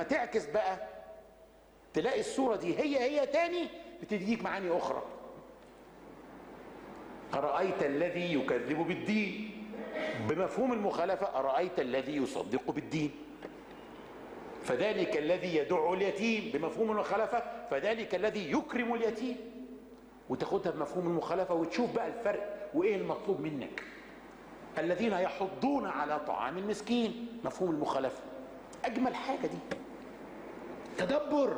ما تعكس بقى تلاقي الصورة دي هي هي تاني بتديك معاني أخرى أرأيت الذي يكذب بالدين بمفهوم المخالفة أرأيت الذي يصدق بالدين فذلك الذي يدع اليتيم بمفهوم المخالفة فذلك الذي يكرم اليتيم وتاخدها بمفهوم المخالفة وتشوف بقى الفرق وإيه المطلوب منك الذين يحضون على طعام المسكين مفهوم المخالفة أجمل حاجة دي تدبر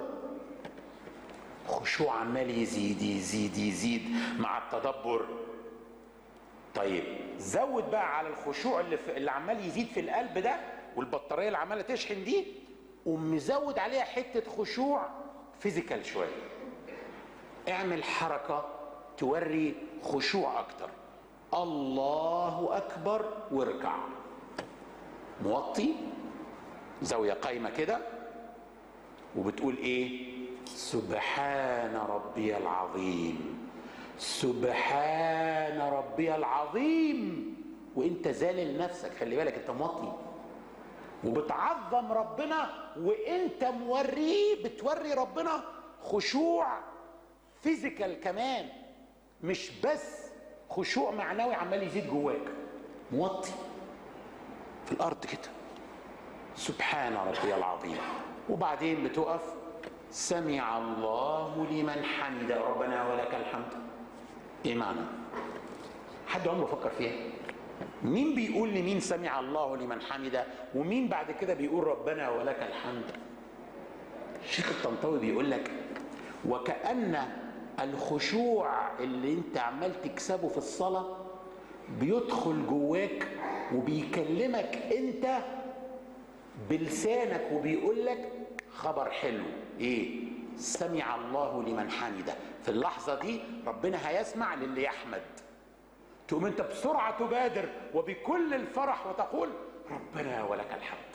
خشوع عمال يزيد يزيد يزيد مع التدبر طيب زود بقى على الخشوع اللي, في اللي عمال يزيد في القلب ده والبطاريه اللي عماله تشحن دي ومزود عليها حته خشوع فيزيكال شويه اعمل حركه توري خشوع اكتر الله اكبر واركع موطي زاويه قايمه كده وبتقول ايه سبحان ربي العظيم سبحان ربي العظيم وانت زالل نفسك خلي بالك انت موطي وبتعظم ربنا وانت موريه بتوري ربنا خشوع فيزيكال كمان مش بس خشوع معنوي عمال يزيد جواك موطي في الارض كده سبحان ربي العظيم وبعدين بتقف سمع الله لمن حمد ربنا ولك الحمد ايه معنى حد عمره فكر فيها مين بيقول لمين سمع الله لمن حمده ومين بعد كده بيقول ربنا ولك الحمد الشيخ الطنطاوي بيقول لك وكأن الخشوع اللي انت عمال تكسبه في الصلاة بيدخل جواك وبيكلمك انت بلسانك وبيقول لك خبر حلو ايه سمع الله لمن حمده في اللحظة دي ربنا هيسمع للي يحمد تقوم انت بسرعة تبادر وبكل الفرح وتقول ربنا ولك الحمد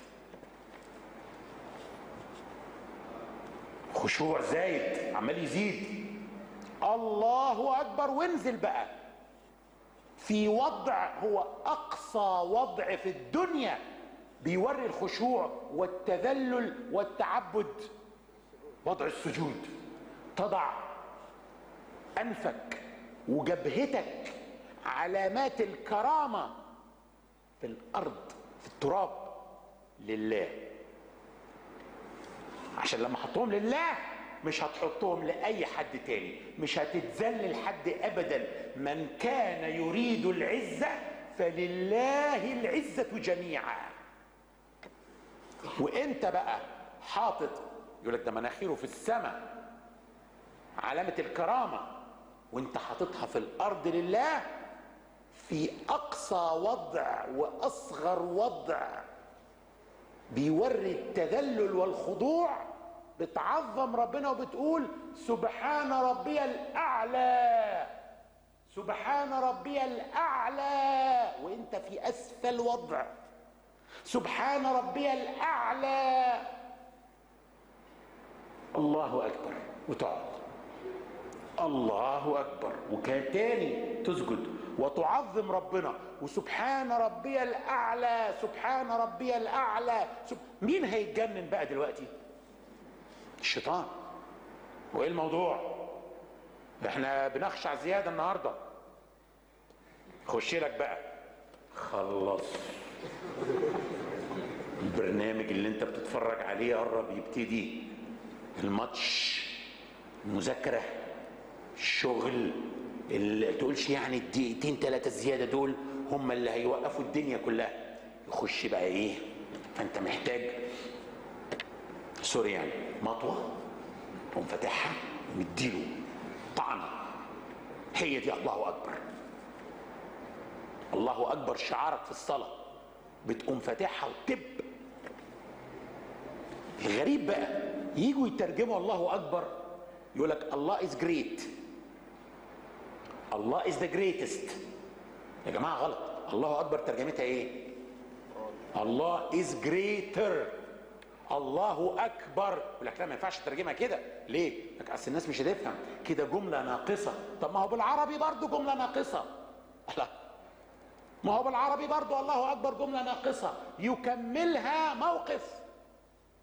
خشوع زايد عمال يزيد الله اكبر وانزل بقى في وضع هو اقصى وضع في الدنيا بيوري الخشوع والتذلل والتعبد وضع السجود تضع انفك وجبهتك علامات الكرامه في الارض في التراب لله عشان لما حطهم لله مش هتحطهم لاي حد تاني مش هتتذلل حد ابدا من كان يريد العزه فلله العزه جميعا وانت بقى حاطط يقول لك ده مناخيره في السماء علامه الكرامه وانت حاططها في الارض لله في اقصى وضع واصغر وضع بيوري التذلل والخضوع بتعظم ربنا وبتقول سبحان ربي الاعلى سبحان ربي الاعلى وانت في اسفل وضع سبحان ربي الاعلى الله اكبر وتقعد الله اكبر وكان تاني تسجد وتعظم ربنا وسبحان ربي الاعلى سبحان ربي الاعلى سب... مين هيتجنن بقى دلوقتي الشيطان وايه الموضوع احنا بنخشع زياده النهارده خش لك بقى خلص البرنامج اللي انت بتتفرج عليه قرب يبتدي الماتش المذاكره الشغل اللي تقولش يعني الدقيقتين ثلاثه زياده دول هم اللي هيوقفوا الدنيا كلها يخش بقى ايه فانت محتاج سوري يعني مطوه تقوم فاتحها ومديله طعنه هي دي الله اكبر الله اكبر شعارك في الصلاه بتقوم فاتحها وتب الغريب بقى يجوا يترجموا الله اكبر يقول لك الله از جريت الله از ذا جريتست يا جماعه غلط الله اكبر ترجمتها ايه الله از جريتر الله اكبر يقول لك لا ما ينفعش تترجمها كده ليه لك اصل الناس مش هتفهم كده جمله ناقصه طب ما هو بالعربي برضه جمله ناقصه لا ما هو بالعربي برضه الله اكبر جمله ناقصه يكملها موقف